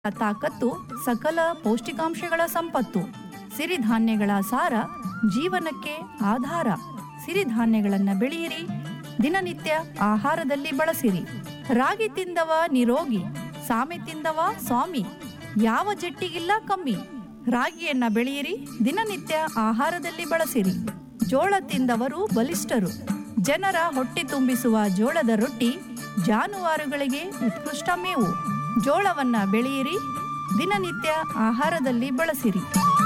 ತಾಕತ್ತು ಸಕಲ ಪೌಷ್ಟಿಕಾಂಶಗಳ ಸಂಪತ್ತು ಸಿರಿಧಾನ್ಯಗಳ ಸಾರ ಜೀವನಕ್ಕೆ ಆಧಾರ ಸಿರಿಧಾನ್ಯಗಳನ್ನು ಬೆಳೆಯಿರಿ ದಿನನಿತ್ಯ ಆಹಾರದಲ್ಲಿ ಬಳಸಿರಿ ರಾಗಿ ತಿಂದವ ನಿರೋಗಿ ಸಾಮೆ ತಿಂದವ ಸ್ವಾಮಿ ಯಾವ ಜಟ್ಟಿಗಿಲ್ಲ ಕಮ್ಮಿ ರಾಗಿಯನ್ನ ಬೆಳೆಯಿರಿ ದಿನನಿತ್ಯ ಆಹಾರದಲ್ಲಿ ಬಳಸಿರಿ ಜೋಳ ತಿಂದವರು ಬಲಿಷ್ಠರು ಜನರ ಹೊಟ್ಟೆ ತುಂಬಿಸುವ ಜೋಳದ ರೊಟ್ಟಿ ಜಾನುವಾರುಗಳಿಗೆ ಉತ್ಕೃಷ್ಟ ಮೇವು ಜೋಳವನ್ನ ಬೆಳೆಯಿರಿ ದಿನನಿತ್ಯ ಆಹಾರದಲ್ಲಿ ಬಳಸಿರಿ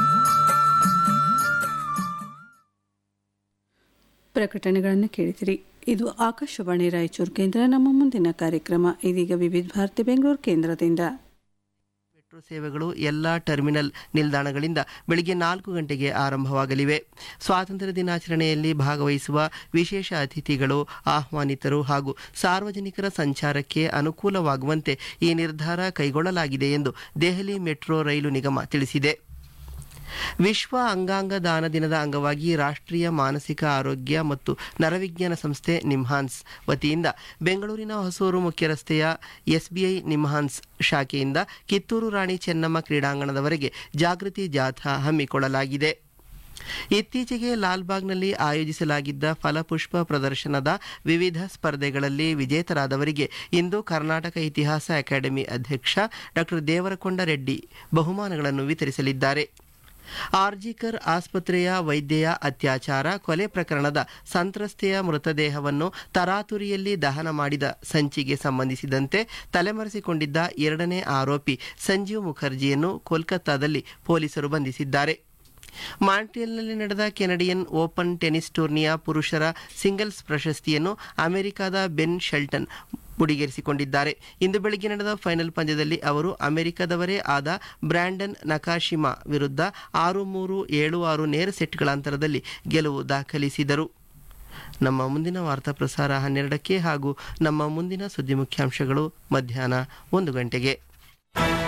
ಪ್ರಕಟಣೆಗಳನ್ನು ಕೇಳಿದಿರಿ ಇದು ಆಕಾಶವಾಣಿ ರಾಯಚೂರು ಕೇಂದ್ರ ನಮ್ಮ ಮುಂದಿನ ಕಾರ್ಯಕ್ರಮ ಇದೀಗ ವಿವಿಧ ಭಾರತಿ ಬೆಂಗಳೂರು ಕೇಂದ್ರದಿಂದ ಮೆಟ್ರೋ ಸೇವೆಗಳು ಎಲ್ಲ ಟರ್ಮಿನಲ್ ನಿಲ್ದಾಣಗಳಿಂದ ಬೆಳಿಗ್ಗೆ ನಾಲ್ಕು ಗಂಟೆಗೆ ಆರಂಭವಾಗಲಿವೆ ಸ್ವಾತಂತ್ರ್ಯ ದಿನಾಚರಣೆಯಲ್ಲಿ ಭಾಗವಹಿಸುವ ವಿಶೇಷ ಅತಿಥಿಗಳು ಆಹ್ವಾನಿತರು ಹಾಗೂ ಸಾರ್ವಜನಿಕರ ಸಂಚಾರಕ್ಕೆ ಅನುಕೂಲವಾಗುವಂತೆ ಈ ನಿರ್ಧಾರ ಕೈಗೊಳ್ಳಲಾಗಿದೆ ಎಂದು ದೆಹಲಿ ಮೆಟ್ರೋ ರೈಲು ನಿಗಮ ತಿಳಿಸಿದೆ ವಿಶ್ವ ಅಂಗಾಂಗ ದಾನ ದಿನದ ಅಂಗವಾಗಿ ರಾಷ್ಟ್ರೀಯ ಮಾನಸಿಕ ಆರೋಗ್ಯ ಮತ್ತು ನರವಿಜ್ಞಾನ ಸಂಸ್ಥೆ ನಿಮ್ಹಾನ್ಸ್ ವತಿಯಿಂದ ಬೆಂಗಳೂರಿನ ಹೊಸೂರು ಮುಖ್ಯ ರಸ್ತೆಯ ಎಸ್ಬಿಐ ನಿಮ್ಹಾನ್ಸ್ ಶಾಖೆಯಿಂದ ಕಿತ್ತೂರು ರಾಣಿ ಚೆನ್ನಮ್ಮ ಕ್ರೀಡಾಂಗಣದವರೆಗೆ ಜಾಗೃತಿ ಜಾಥಾ ಹಮ್ಮಿಕೊಳ್ಳಲಾಗಿದೆ ಇತ್ತೀಚೆಗೆ ಲಾಲ್ಬಾಗ್ನಲ್ಲಿ ಆಯೋಜಿಸಲಾಗಿದ್ದ ಫಲಪುಷ್ಪ ಪ್ರದರ್ಶನದ ವಿವಿಧ ಸ್ಪರ್ಧೆಗಳಲ್ಲಿ ವಿಜೇತರಾದವರಿಗೆ ಇಂದು ಕರ್ನಾಟಕ ಇತಿಹಾಸ ಅಕಾಡೆಮಿ ಅಧ್ಯಕ್ಷ ಡಾಕ್ಟರ್ ದೇವರಕೊಂಡ ರೆಡ್ಡಿ ಬಹುಮಾನಗಳನ್ನು ವಿತರಿಸಲಿದ್ದಾರೆ ಆರ್ಜಿಕರ್ ಆಸ್ಪತ್ರೆಯ ವೈದ್ಯೆಯ ಅತ್ಯಾಚಾರ ಕೊಲೆ ಪ್ರಕರಣದ ಸಂತ್ರಸ್ತೆಯ ಮೃತದೇಹವನ್ನು ತರಾತುರಿಯಲ್ಲಿ ದಹನ ಮಾಡಿದ ಸಂಚಿಗೆ ಸಂಬಂಧಿಸಿದಂತೆ ತಲೆಮರೆಸಿಕೊಂಡಿದ್ದ ಎರಡನೇ ಆರೋಪಿ ಸಂಜೀವ್ ಮುಖರ್ಜಿಯನ್ನು ಕೋಲ್ಕತ್ತಾದಲ್ಲಿ ಪೊಲೀಸರು ಬಂಧಿಸಿದ್ದಾರೆ ಮಾಂಟ್ರಿಯಲ್ನಲ್ಲಿ ನಡೆದ ಕೆನಡಿಯನ್ ಓಪನ್ ಟೆನಿಸ್ ಟೂರ್ನಿಯ ಪುರುಷರ ಸಿಂಗಲ್ಸ್ ಪ್ರಶಸ್ತಿಯನ್ನು ಅಮೆರಿಕದ ಬೆನ್ ಶೆಲ್ಟನ್ ಮುಡಿಗೇರಿಸಿಕೊಂಡಿದ್ದಾರೆ ಇಂದು ಬೆಳಿಗ್ಗೆ ನಡೆದ ಫೈನಲ್ ಪಂದ್ಯದಲ್ಲಿ ಅವರು ಅಮೆರಿಕದವರೇ ಆದ ಬ್ರ್ಯಾಂಡನ್ ನಕಾಶಿಮಾ ವಿರುದ್ಧ ಆರು ಮೂರು ಏಳು ಆರು ನೇರ ಸೆಟ್ಗಳ ಅಂತರದಲ್ಲಿ ಗೆಲುವು ದಾಖಲಿಸಿದರು ನಮ್ಮ ಮುಂದಿನ ವಾರ್ತಾ ಪ್ರಸಾರ ಹನ್ನೆರಡಕ್ಕೆ ಹಾಗೂ ನಮ್ಮ ಮುಂದಿನ ಸುದ್ದಿ ಮುಖ್ಯಾಂಶಗಳು ಮಧ್ಯಾಹ್ನ ಒಂದು ಗಂಟೆಗೆ